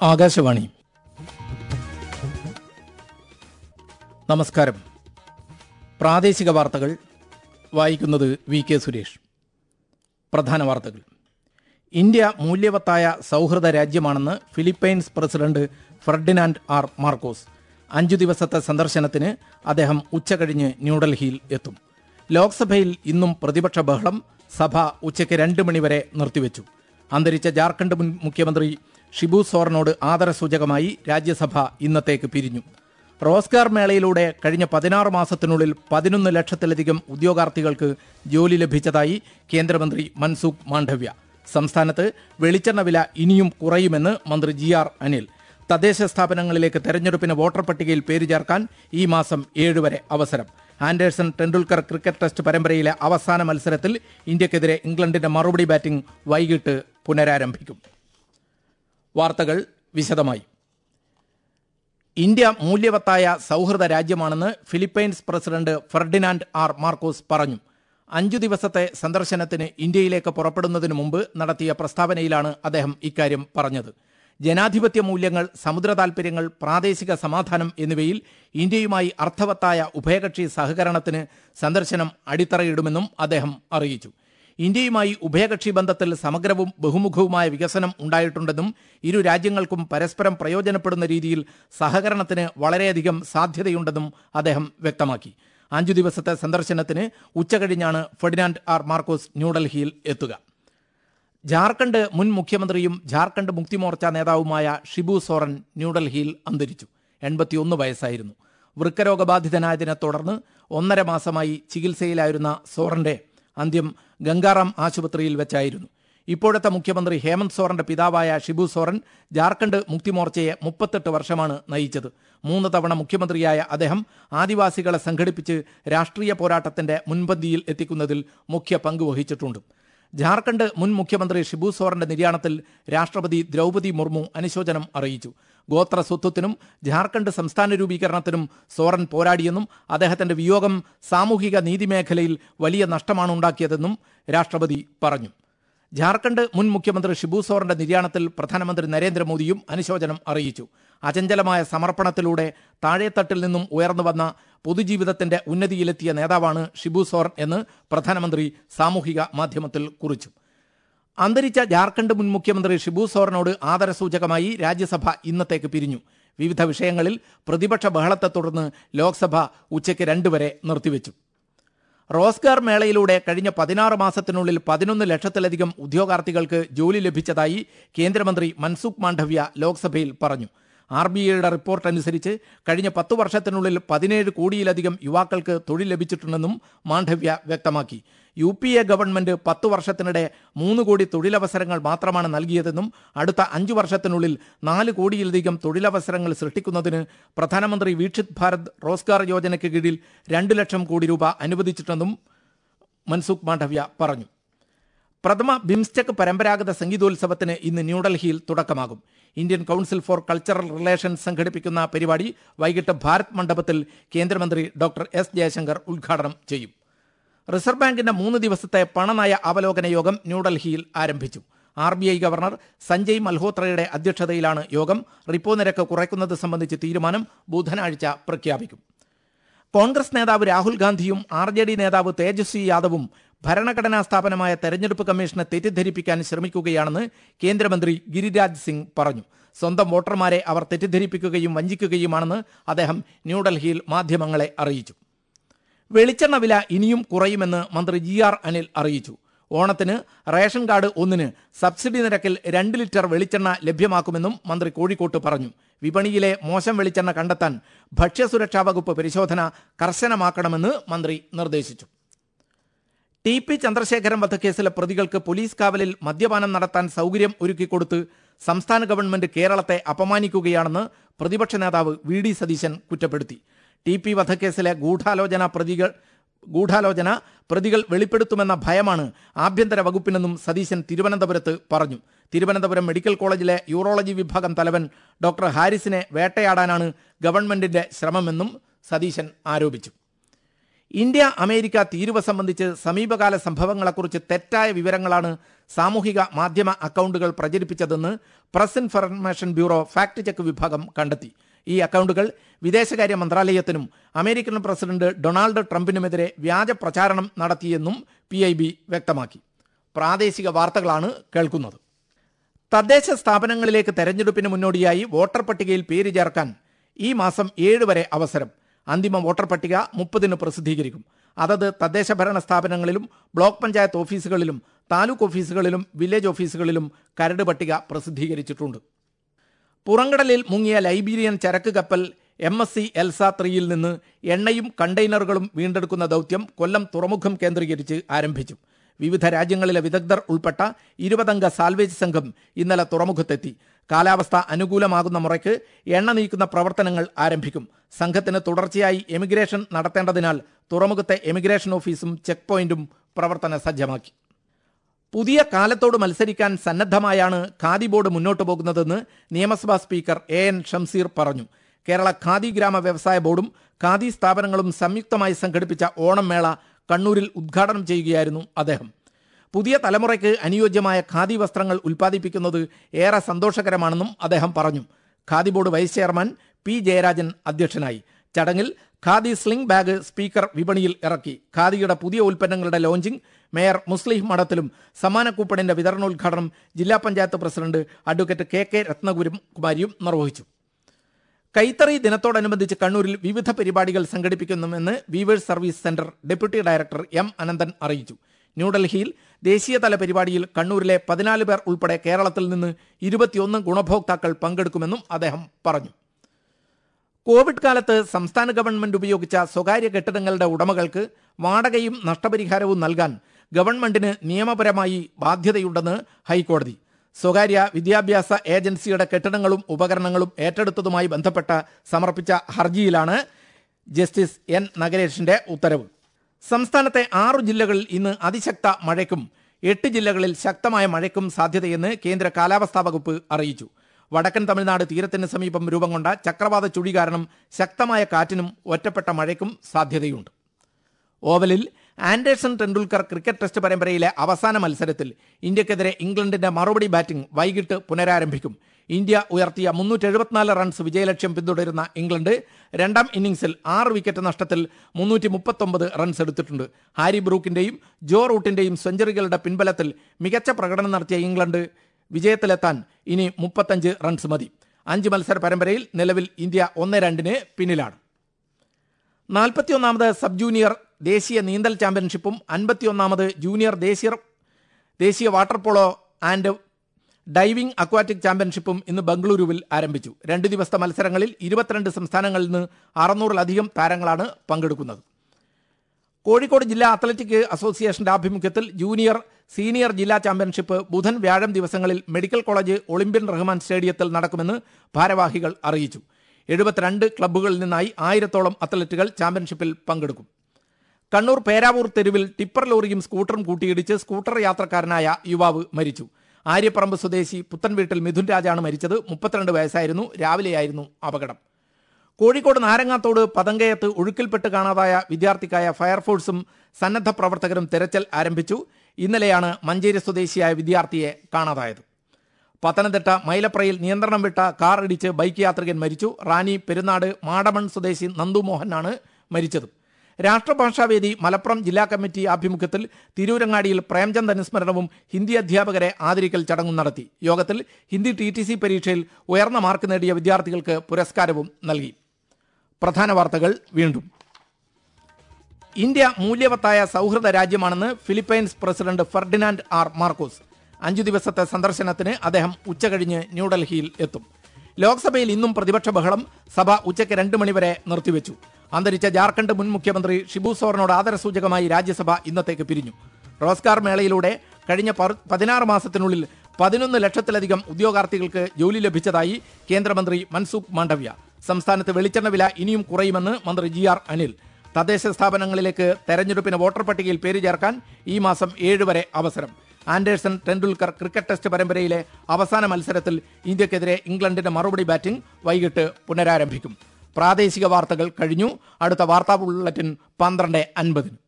ആകാശവാണി നമസ്കാരം പ്രാദേശിക വാർത്തകൾ വായിക്കുന്നത് വി കെ സുരേഷ് പ്രധാന വാർത്തകൾ ഇന്ത്യ മൂല്യവത്തായ സൗഹൃദ രാജ്യമാണെന്ന് Philippines president Ferdinand R Marcos അഞ്ചു ദിവസത്തെ സന്ദർശനത്തിന് അദ്ദേഹം ഉച്ചകഴിഞ്ഞ് ന്യൂഡൽഹിയിൽ എത്തും ലോക്സഭയിൽ ഇന്നും പ്രതിപക്ഷ ബഹളം സഭ ഉച്ചയ്ക്ക് രണ്ട് മണിവരെ നിർത്തിവെച്ചു അന്തരിച്ച ജാർഖണ്ഡ് മുൻ മുഖ്യമന്ത്രി ഷിബു സോറനോട് ആദരസൂചകമായി രാജ്യസഭ ഇന്നത്തേക്ക് പിരിഞ്ഞു റോസ്ഗാർ മേളയിലൂടെ കഴിഞ്ഞ പതിനാറ് മാസത്തിനുള്ളിൽ പതിനൊന്ന് ലക്ഷത്തിലധികം ഉദ്യോഗാർത്ഥികൾക്ക് ജോലി ലഭിച്ചതായി കേന്ദ്രമന്ത്രി മൻസുഖ് മാണ്ഡവ്യ സംസ്ഥാനത്ത് വെളിച്ചെണ്ണ വില ഇനിയും കുറയുമെന്ന് മന്ത്രി ജി ആർ അനിൽ തദ്ദേശ സ്ഥാപനങ്ങളിലേക്ക് തെരഞ്ഞെടുപ്പിന് വോട്ടർ പട്ടികയിൽ പേര് ചേർക്കാൻ ഈ മാസം ഏഴ് വരെ അവസരം ആൻഡേഴ്സൺ ടെണ്ടുൽക്കർ ക്രിക്കറ്റ് ടെസ്റ്റ് പരമ്പരയിലെ അവസാന മത്സരത്തിൽ ഇന്ത്യക്കെതിരെ ഇംഗ്ലണ്ടിന്റെ മറുപടി ബാറ്റിംഗ് വൈകിട്ട് പുനരാരംഭിക്കും വാർത്തകൾ വിശദമായി ഇന്ത്യ മൂല്യവത്തായ സൗഹൃദ രാജ്യമാണെന്ന് Philippines president Ferdinand R Marcos പറഞ്ഞു അഞ്ചു ദിവസത്തെ സന്ദർശനത്തിന് ഇന്ത്യയിലേക്ക് പുറപ്പെടുന്നതിനു മുമ്പ് നടത്തിയ പ്രസ്താവനയിലാണ് അദ്ദേഹം ഇക്കാര്യം പറഞ്ഞത് ജനാധിപത്യ മൂല്യങ്ങൾ സമുദ്ര താൽപര്യങ്ങൾ പ്രാദേശിക സമാധാനം എന്നിവയിൽ ഇന്ത്യയുമായി അർത്ഥവത്തായ ഉഭയകക്ഷി സഹകരണത്തിന് സന്ദർശനം അടിത്തറയിടുമെന്നും അദ്ദേഹം അറിയിച്ചു ഇന്ത്യയുമായി ഉഭയകക്ഷി ബന്ധത്തിൽ സമഗ്രവും ബഹുമുഖവുമായ വികസനം ഉണ്ടായിട്ടുണ്ടെന്നും ഇരു രാജ്യങ്ങൾക്കും പരസ്പരം പ്രയോജനപ്പെടുന്ന രീതിയിൽ സഹകരണത്തിന് വളരെയധികം സാധ്യതയുണ്ടെന്നും അദ്ദേഹം വ്യക്തമാക്കി അഞ്ചു ദിവസത്തെ സന്ദർശനത്തിന് ഉച്ചകഴിഞ്ഞാണ് ഫെർഡിനാൻഡ് ആർ മാർക്കോസ് ന്യൂഡൽഹിയിൽ എത്തുക ജാർഖണ്ഡ് മുൻ മുഖ്യമന്ത്രിയും ജാർഖണ്ഡ് മുക്തിമോർച്ച നേതാവുമായ ഷിബു സോറൻ ന്യൂഡൽഹിയിൽ അന്തരിച്ചു എൺപത്തിയൊന്ന് വയസ്സായിരുന്നു വൃക്കരോഗബാധിതനായതിനെ തുടർന്ന് ഒന്നര മാസമായി ചികിത്സയിലായിരുന്ന സോറന്റെ അന്ത്യം ഗംഗാറാം ആശുപത്രിയിൽ വെച്ചായിരുന്നു ഇപ്പോഴത്തെ മുഖ്യമന്ത്രി ഹേമന്ത് സോറന്റെ പിതാവായ ഷിബു സോറൻ ജാർഖണ്ഡ് മുക്തിമോർച്ചയെ മുപ്പത്തെട്ട് വർഷമാണ് നയിച്ചത് മൂന്ന് തവണ മുഖ്യമന്ത്രിയായ അദ്ദേഹം ആദിവാസികളെ സംഘടിപ്പിച്ച് രാഷ്ട്രീയ പോരാട്ടത്തിന്റെ മുൻപന്തിയിൽ എത്തിക്കുന്നതിൽ മുഖ്യ പങ്ക് വഹിച്ചിട്ടുണ്ട് ജാർഖണ്ഡ് മുൻ മുഖ്യമന്ത്രി ഷിബു സോറന്റെ നിര്യാണത്തിൽ രാഷ്ട്രപതി ദ്രൗപതി മുർമു അനുശോചനം അറിയിച്ചു ഗോത്ര സ്വത്വത്തിനും ജാർഖണ്ഡ് സംസ്ഥാന രൂപീകരണത്തിനും സോറൻ പോരാടിയെന്നും അദ്ദേഹത്തിന്റെ വിയോഗം സാമൂഹിക നീതിമേഖലയിൽ വലിയ നഷ്ടമാണ് ഉണ്ടാക്കിയതെന്നും രാഷ്ട്രപതി പറഞ്ഞു ജാർഖണ്ഡ് മുൻ മുഖ്യമന്ത്രി ഷിബു സോറന്റെ നിര്യാണത്തിൽ പ്രധാനമന്ത്രി നരേന്ദ്രമോദിയും അനുശോചനം അറിയിച്ചു അചഞ്ചലമായ സമർപ്പണത്തിലൂടെ താഴെത്തട്ടിൽ നിന്നും ഉയർന്നു വന്ന പൊതുജീവിതത്തിന്റെ ഉന്നതിയിലെത്തിയ നേതാവാണ് ഷിബു സോറൻ എന്ന് പ്രധാനമന്ത്രി സാമൂഹിക മാധ്യമത്തിൽ കുറിച്ചു അന്തരിച്ച ജാർഖണ്ഡ് മുൻ മുഖ്യമന്ത്രി ഷിബു സോറനോട് ആദരസൂചകമായി രാജ്യസഭ ഇന്നത്തേക്ക് പിരിഞ്ഞു വിവിധ വിഷയങ്ങളിൽ പ്രതിപക്ഷ ബഹളത്തെ തുടർന്ന് ലോക്സഭ ഉച്ചയ്ക്ക് രണ്ടുവരെ നിർത്തിവെച്ചു റോസ്ഗാർ മേളയിലൂടെ കഴിഞ്ഞ പതിനാറ് മാസത്തിനുള്ളിൽ പതിനൊന്ന് ലക്ഷത്തിലധികം ഉദ്യോഗാർത്ഥികൾക്ക് ജോലി ലഭിച്ചതായി കേന്ദ്രമന്ത്രി മൻസുഖ് മാണ്ഡവ്യ ലോക്സഭയിൽ പറഞ്ഞു ആർ ബി ഐയുടെ റിപ്പോർട്ട് അനുസരിച്ച് കഴിഞ്ഞ പത്തു വർഷത്തിനുള്ളിൽ പതിനേഴ് കോടിയിലധികം യുവാക്കൾക്ക് തൊഴിൽ ലഭിച്ചിട്ടുണ്ടെന്നും മാണ്ഡവ്യ വ്യക്തമാക്കി യു പി എ ഗവൺമെന്റ് പത്തു വർഷത്തിനിടെ മൂന്ന് കോടി തൊഴിലവസരങ്ങൾ മാത്രമാണ് നൽകിയതെന്നും അടുത്ത അഞ്ചു വർഷത്തിനുള്ളിൽ നാല് കോടിയിലധികം തൊഴിലവസരങ്ങൾ സൃഷ്ടിക്കുന്നതിന് പ്രധാനമന്ത്രി വീക്ഷിത് ഭാരത് റോസ്ഗാർ യോജനയ്ക്ക് കീഴിൽ രണ്ട് ലക്ഷം കോടി രൂപ അനുവദിച്ചിട്ടുണ്ടെന്നും മൻസുഖ് മാണ്ഡവ്യ പറഞ്ഞു പ്രഥമ ബിംസ്റ്റെക് പരമ്പരാഗത സംഗീതോത്സവത്തിന് ഇന്ന് ന്യൂഡൽഹിയിൽ തുടക്കമാകും Indian council for cultural relations സംഘടിപ്പിക്കുന്ന പരിപാടി വൈകിട്ട് ഭാരത് മണ്ഡപത്തിൽ കേന്ദ്രമന്ത്രി ഡോക്ടർ എസ് ജയശങ്കർ ഉദ്ഘാടനം ചെയ്യും റിസർവ് ബാങ്കിന്റെ മൂന്ന് ദിവസത്തെ പണനയ അവലോകന യോഗം ന്യൂഡൽഹിയിൽ ആരംഭിച്ചു R B I governor Sanjay മൽഹോത്രയുടെ അധ്യക്ഷതയിലാണ് യോഗം റിപ്പോ നിരക്ക് കുറയ്ക്കുന്നത് സംബന്ധിച്ച് തീരുമാനം ബുധനാഴ്ച പ്രഖ്യാപിക്കും കോൺഗ്രസ് നേതാവ് രാഹുൽ ഗാന്ധിയും ആർ ജെ ഡി നേതാവ് തേജസ്വി യാദവും ഭരണഘടനാ സ്ഥാപനമായ തെരഞ്ഞെടുപ്പ് കമ്മീഷനെ തെറ്റിദ്ധരിപ്പിക്കാൻ ശ്രമിക്കുകയാണെന്ന് കേന്ദ്രമന്ത്രി ഗിരിരാജ് സിംഗ് പറഞ്ഞു സ്വന്തം വോട്ടർമാരെ അവർ തെറ്റിദ്ധരിപ്പിക്കുകയും വഞ്ചിക്കുകയുമാണെന്ന് അദ്ദേഹം ന്യൂഡൽഹിയിൽ മാധ്യമങ്ങളെ അറിയിച്ചു വെളിച്ചെണ്ണ വില ഇനിയും കുറയുമെന്ന് മന്ത്രി ജി ആർ അനിൽ അറിയിച്ചു ഓണത്തിന് റേഷൻ കാർഡ് ഒന്നിന് സബ്സിഡി നിരക്കിൽ രണ്ട് ലിറ്റർ വെളിച്ചെണ്ണ ലഭ്യമാക്കുമെന്നും മന്ത്രി കോഴിക്കോട്ട് പറഞ്ഞു വിപണിയിലെ മോശം വെളിച്ചെണ്ണ കണ്ടെത്താൻ ഭക്ഷ്യസുരക്ഷാ വകുപ്പ് പരിശോധന കർശനമാക്കണമെന്ന് മന്ത്രി നിർദ്ദേശിച്ചു ടി പി ചന്ദ്രശേഖരൻ വധക്കേസിലെ പ്രതികൾക്ക് പോലീസ് കാവലിൽ മദ്യപാനം നടത്താൻ സൗകര്യം ഒരുക്കിക്കൊടുത്ത് സംസ്ഥാന ഗവൺമെന്റ് കേരളത്തെ അപമാനിക്കുകയാണെന്ന് പ്രതിപക്ഷ നേതാവ് വി ഡി സതീശൻ കുറ്റപ്പെടുത്തി ടി പി വധക്കേസിലെ ഗൂഢാലോചന പ്രതികൾ ഗൂഢാലോചന പ്രതികൾ വെളിപ്പെടുത്തുമെന്ന ഭയമാണ് ആഭ്യന്തര വകുപ്പിനെന്നും സതീശൻ തിരുവനന്തപുരത്ത് പറഞ്ഞു തിരുവനന്തപുരം മെഡിക്കൽ കോളേജിലെ യൂറോളജി വിഭാഗം തലവൻ ഡോക്ടർ ഹാരിസിനെ വേട്ടയാടാനാണ് ഗവൺമെന്റിന്റെ ശ്രമമെന്നും സതീശൻ ആരോപിച്ചു ഇന്ത്യ അമേരിക്ക തീരുവ സംബന്ധിച്ച് സമീപകാല സംഭവങ്ങളെക്കുറിച്ച് തെറ്റായ വിവരങ്ങളാണ് സാമൂഹിക മാധ്യമ അക്കൗണ്ടുകൾ പ്രചരിപ്പിച്ചതെന്ന് press information bureau fact check വിഭാഗം കണ്ടെത്തി ഈ അക്കൗണ്ടുകൾ വിദേശകാര്യ മന്ത്രാലയത്തിനും അമേരിക്കൻ പ്രസിഡന്റ് ഡൊണാൾഡ് ട്രംപിനുമെതിരെ വ്യാജ പ്രചാരണം നടത്തിയെന്നും പി വ്യക്തമാക്കി പ്രാദേശിക വാർത്തകളാണ് കേൾക്കുന്നത് തദ്ദേശ സ്ഥാപനങ്ങളിലേക്ക് തെരഞ്ഞെടുപ്പിന് മുന്നോടിയായി വോട്ടർ പട്ടികയിൽ പേര് ചേർക്കാൻ ഈ മാസം ഏഴ് വരെ അവസരം അന്തിമ വോട്ടർ പട്ടിക മുപ്പതിന് പ്രസിദ്ധീകരിക്കും അതത് തദ്ദേശ ഭരണ സ്ഥാപനങ്ങളിലും ബ്ലോക്ക് പഞ്ചായത്ത് ഓഫീസുകളിലും താലൂക്ക് ഓഫീസുകളിലും വില്ലേജ് ഓഫീസുകളിലും കരട് പട്ടിക പ്രസിദ്ധീകരിച്ചിട്ടുണ്ട് പുറംകടലിൽ മുങ്ങിയ ലൈബീരിയൻ ചരക്ക് കപ്പൽ എം എസ് സി എൽസ ത്രീയിൽ നിന്ന് എണ്ണയും കണ്ടെയ്നറുകളും വീണ്ടെടുക്കുന്ന ദൗത്യം കൊല്ലം തുറമുഖം കേന്ദ്രീകരിച്ച് ആരംഭിച്ചു വിവിധ രാജ്യങ്ങളിലെ വിദഗ്ധർ ഉൾപ്പെട്ട ഇരുപതംഗ സാൽവേജ് സംഘം ഇന്നലെ തുറമുഖത്തെത്തി കാലാവസ്ഥ അനുകൂലമാകുന്ന മുറയ്ക്ക് എണ്ണ നീക്കുന്ന പ്രവർത്തനങ്ങൾ ആരംഭിക്കും സംഘത്തിന് തുടർച്ചയായി എമിഗ്രേഷൻ നടത്തേണ്ടതിനാൽ തുറമുഖത്തെ എമിഗ്രേഷൻ ഓഫീസും ചെക്ക് പോയിന്റും പ്രവർത്തന സജ്ജമാക്കി പുതിയ കാലത്തോട് മത്സരിക്കാൻ സന്നദ്ധമായാണ് ഖാദി ബോർഡ് മുന്നോട്ടു പോകുന്നതെന്ന് നിയമസഭാ സ്പീക്കർ എ എൻ ഷംസീർ പറഞ്ഞു കേരള ഖാദി ഗ്രാമ വ്യവസായ ബോർഡും ഖാദി സ്ഥാപനങ്ങളും സംയുക്തമായി സംഘടിപ്പിച്ച ഓണം മേള കണ്ണൂരിൽ ഉദ്ഘാടനം ചെയ്യുകയായിരുന്നു അദ്ദേഹം പുതിയ തലമുറയ്ക്ക് അനുയോജ്യമായ ഖാദി വസ്ത്രങ്ങൾ ഉൽപ്പാദിപ്പിക്കുന്നത് ഏറെ സന്തോഷകരമാണെന്നും അദ്ദേഹം പറഞ്ഞു Khadi board vice chairman P Jayarajan അധ്യക്ഷനായി ചടങ്ങിൽ ഖാദി സ്ലിംഗ് ബാഗ് സ്പീക്കർ വിപണിയിൽ ഇറക്കി ഖാദിയുടെ പുതിയ ഉൽപ്പന്നങ്ങളുടെ ലോഞ്ചിംഗ് മേയർ മുസ്ലിം മഠത്തിലും സമ്മാന കൂപ്പണിന്റെ വിതരണോദ്ഘാടനം ജില്ലാ panchayat president advocate K K രത്നകുരും കുമാരിയും നിർവഹിച്ചു കൈത്തറി ദിനത്തോടനുബന്ധിച്ച് കണ്ണൂരിൽ വിവിധ പരിപാടികൾ സംഘടിപ്പിക്കുന്നുവെന്ന് weavers service centre deputy director M Ananthan അറിയിച്ചു ന്യൂഡൽഹിയിൽ ദേശീയതല പരിപാടിയിൽ കണ്ണൂരിലെ പതിനാല് പേർ ഉൾപ്പെടെ കേരളത്തിൽ നിന്ന് ഇരുപത്തിയൊന്ന് ഗുണഭോക്താക്കൾ പങ്കെടുക്കുമെന്നും അദ്ദേഹം പറഞ്ഞു കോവിഡ് കാലത്ത് സംസ്ഥാന ഗവൺമെന്റ് ഉപയോഗിച്ച സ്വകാര്യ കെട്ടിടങ്ങളുടെ ഉടമകൾക്ക് വാടകയും നഷ്ടപരിഹാരവും നൽകാൻ ഗവൺമെന്റിന് നിയമപരമായി ബാധ്യതയുണ്ടെന്ന് ഹൈക്കോടതി സ്വകാര്യ വിദ്യാഭ്യാസ ഏജൻസിയുടെ കെട്ടിടങ്ങളും ഉപകരണങ്ങളും ഏറ്റെടുത്തതുമായി ബന്ധപ്പെട്ട സമർപ്പിച്ച ഹർജിയിലാണ് ജസ്റ്റിസ് എൻ നഗരേഷിന്റെ ഉത്തരവ് സംസ്ഥാനത്തെ ആറു ജില്ലകളിൽ ഇന്ന് അതിശക്ത മഴയ്ക്കും എട്ട് ജില്ലകളിൽ ശക്തമായ മഴയ്ക്കും സാധ്യതയെന്ന് കേന്ദ്ര കാലാവസ്ഥാ വകുപ്പ് അറിയിച്ചു വടക്കൻ തമിഴ്നാട് തീരത്തിന് സമീപം രൂപം കൊണ്ട ചക്രവാത ചുഴി കാരണം ശക്തമായ കാറ്റിനും ഒറ്റപ്പെട്ട മഴയ്ക്കും സാധ്യതയുണ്ട് ഓവലിൽ ആൻഡേഴ്സൺ ടെണ്ടുൽക്കർ ക്രിക്കറ്റ് ടെസ്റ്റ് പരമ്പരയിലെ അവസാന മത്സരത്തിൽ ഇന്ത്യക്കെതിരെ ഇംഗ്ലണ്ടിന്റെ മറുപടി ബാറ്റിംഗ് വൈകിട്ട് പുനരാരംഭിക്കും ഇന്ത്യ ഉയർത്തിയ മുന്നൂറ്റി എഴുപത്തിനാല് റൺസ് വിജയലക്ഷ്യം പിന്തുടരുന്ന ഇംഗ്ലണ്ട് രണ്ടാം ഇന്നിംഗ്സിൽ ആറ് വിക്കറ്റ് നഷ്ടത്തിൽ മുന്നൂറ്റി മുപ്പത്തൊമ്പത് റൺസ് എടുത്തിട്ടുണ്ട് ഹാരി ബ്രൂക്കിന്റെയും ജോ റൂട്ടിന്റെയും സെഞ്ചുറികളുടെ പിൻബലത്തിൽ മികച്ച പ്രകടനം നടത്തിയ ഇംഗ്ലണ്ട് വിജയത്തിലെത്താൻ ഇനി മുപ്പത്തഞ്ച് റൺസ് മതി അഞ്ച് മത്സര പരമ്പരയിൽ നിലവിൽ ഇന്ത്യ ഒന്ന് രണ്ടിന് പിന്നിലാണ് നാൽപ്പത്തിയൊന്നാമത് സബ് ജൂനിയർ ദേശീയ നീന്തൽ ചാമ്പ്യൻഷിപ്പും അൻപത്തിയൊന്നാമത് ജൂനിയർ ദേശീയ ദേശീയ water polo and diving aquatic ചാമ്പ്യൻഷിപ്പും ഇന്ന് ബംഗളൂരുവിൽ ആരംഭിച്ചു രണ്ട് ദിവസത്തെ മത്സരങ്ങളിൽ ഇരുപത്തിരണ്ട് സംസ്ഥാനങ്ങളിൽ നിന്ന് അറുന്നൂറിലധികം താരങ്ങളാണ് പങ്കെടുക്കുന്നത് കോഴിക്കോട് ജില്ലാ അത്ലറ്റിക് അസോസിയേഷന്റെ ആഭിമുഖ്യത്തിൽ ജൂനിയർ സീനിയർ ജില്ലാ ചാമ്പ്യൻഷിപ്പ് ബുധൻ വ്യാഴം ദിവസങ്ങളിൽ മെഡിക്കൽ കോളേജ് ഒളിമ്പ്യൻ റഹ്മാൻ സ്റ്റേഡിയത്തിൽ നടക്കുമെന്ന് ഭാരവാഹികൾ അറിയിച്ചു എഴുപത്തിരണ്ട് ക്ലബ്ബുകളിൽ നിന്നായി ആയിരത്തോളം അത്ലറ്റുകൾ ചാമ്പ്യൻഷിപ്പിൽ പങ്കെടുക്കും കണ്ണൂർ പേരാവൂർ തെരുവിൽ ടിപ്പർ ലോറിയും സ്കൂട്ടറും കൂട്ടിയിടിച്ച് സ്കൂട്ടർ യാത്രക്കാരനായ യുവാവ് മരിച്ചു ആര്യപ്പറമ്പ് സ്വദേശി പുത്തൻവീട്ടിൽ മിഥുൻ രാജാണ് മരിച്ചത് മുപ്പത്തിരണ്ട് വയസ്സായിരുന്നു രാവിലെയായിരുന്നു അപകടം കോഴിക്കോട് നാരങ്ങാത്തോട് പതങ്കയത്ത് ഒഴുക്കിൽപ്പെട്ട് കാണാതായ വിദ്യാർത്ഥിക്കായ ഫയർഫോഴ്സും സന്നദ്ധ പ്രവർത്തകരും തെരച്ചിൽ ആരംഭിച്ചു ഇന്നലെയാണ് മഞ്ചേരി സ്വദേശിയായ വിദ്യാർത്ഥിയെ കാണാതായത് പത്തനംതിട്ട മൈലപ്രയിൽ നിയന്ത്രണം വിട്ട കാർ ഇടിച്ച് ബൈക്ക് യാത്രികൻ മരിച്ചു റാന്നി പെരുന്നാട് മാടമൺ സ്വദേശി നന്ദു മോഹനാണ് മരിച്ചത് രാഷ്ട്രഭാഷാവേദി മലപ്പുറം ജില്ലാ കമ്മിറ്റി ആഭിമുഖ്യത്തിൽ തിരൂരങ്ങാടിയിൽ പ്രേംചന്ദ് അനുസ്മരണവും ഹിന്ദി അധ്യാപകരെ ആദരിക്കൽ ചടങ്ങും നടത്തി യോഗത്തിൽ ഹിന്ദി ടി ടി സി പരീക്ഷയിൽ ഉയർന്ന മാർക്ക് നേടിയ വിദ്യാർത്ഥികൾക്ക് പുരസ്കാരവും നൽകി പ്രധാന വാർത്തകൾ വീണ്ടും ഇന്ത്യ മൂല്യവത്തായ സൗഹൃദ രാജ്യമാണെന്ന് Philippines president Ferdinand R Marcos അഞ്ചു ദിവസത്തെ സന്ദർശനത്തിന് അദ്ദേഹം ഉച്ചകഴിഞ്ഞ് ന്യൂഡൽഹിയിൽ എത്തും ലോക്സഭയിൽ ഇന്നും പ്രതിപക്ഷ ബഹളം സഭ ഉച്ചയ്ക്ക് രണ്ട് മണിവരെ നിർത്തിവെച്ചു അന്തരിച്ച ജാർഖണ്ഡ് മുൻ മുഖ്യമന്ത്രി ഷിബു സോറനോട് ആദരസൂചകമായി രാജ്യസഭ ഇന്നത്തേക്ക് പിരിഞ്ഞു റോസ്ഗാർ മേളയിലൂടെ കഴിഞ്ഞ പർ- പതിനാറ് മാസത്തിനുള്ളിൽ പതിനൊന്ന് ലക്ഷത്തിലധികം ഉദ്യോഗാർത്ഥികൾക്ക് ജോലി ലഭിച്ചതായി കേന്ദ്രമന്ത്രി മൻസുഖ് മാണ്ഡവ്യ സംസ്ഥാനത്ത് വെളിച്ചെണ്ണ വില ഇനിയും കുറയുമെന്ന് മന്ത്രി ജി ആർ അനിൽ തദ്ദേശ സ്ഥാപനങ്ങളിലേക്ക് തെരഞ്ഞെടുപ്പിന് വോട്ടർ പട്ടികയിൽ പേര് ചേർക്കാൻ ഈ മാസം ഏഴ് വരെ അവസരം ആൻഡേഴ്സൺ ടെണ്ടുൽക്കർ ക്രിക്കറ്റ് ടെസ്റ്റ് പരമ്പരയിലെ അവസാന മത്സരത്തിൽ ഇന്ത്യക്കെതിരെ ഇംഗ്ലണ്ടിന്റെ മറുപടി ബാറ്റിംഗ് വൈകിട്ട് പുനരാരംഭിക്കും പ്രാദേശിക വാർത്തകൾ കഴിഞ്ഞു അടുത്ത വാർത്താ ബുള്ളറ്റിൻ പന്ത്രണ്ട് അൻപതിന്